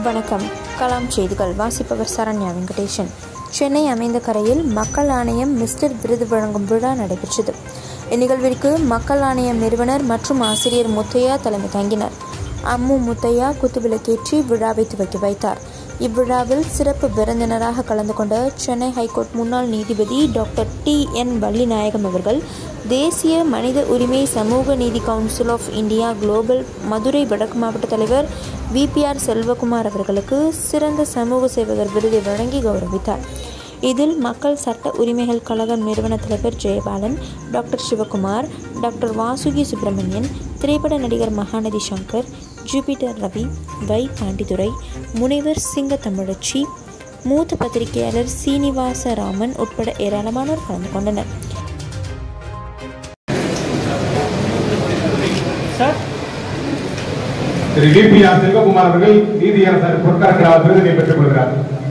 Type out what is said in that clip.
வணக்கம் கலாம் செய்திகள் வாசிப்பவர் சரண்யா வெங்கடேசன் சென்னை அமைந்த கரையில் மக்கள் ஆணையம் மிஸ்டர் விருது வழங்கும் விழா நடைபெற்றது இந்நிகழ்விற்கு மக்கள் ஆணையம் நிறுவனர் மற்றும் ஆசிரியர் முத்தையா தலைமை தாங்கினர் அம்மு முத்தையா குத்துவிளக்கேற்றி விழாவை துவக்கி வைத்தார் இவ்விழாவில் சிறப்பு விருந்தினராக கலந்து கொண்ட சென்னை ஹைகோர்ட் முன்னாள் நீதிபதி டாக்டர் டி என் வள்ளிநாயகம் அவர்கள் தேசிய மனித உரிமை சமூக நீதி council of India global Madurai வடக்கு மாவட்ட தலைவர் விபிஆர் செல்வகுமார் அவர்களுக்கு சிறந்த சமூக சேவகர் விருதை வழங்கி கௌரவித்தார் இதில் மக்கள் சட்ட உரிமைகள் கழகம் நிறுவன தலைவர் ஜெயபாலன் டாக்டர் சிவகுமார் டாக்டர் வாசுகி சுப்பிரமணியன் திரைப்பட நடிகர் மகாநதி சங்கர் ஜூபிட்டர் ரவி வை பாண்டிதுரை முனைவர் சிங்க தமிழச்சி மூத்த பத்திரிகையாளர் சீனிவாச ராமன் உட்பட ஏராளமானோர் கலந்து கொண்டனர் திரு விபிஆர் செல்வகுமார் அவர்கள் நீதியரசர் பொற்கரக்கரால் விருதினை பெற்றுக் கொள்கிறார்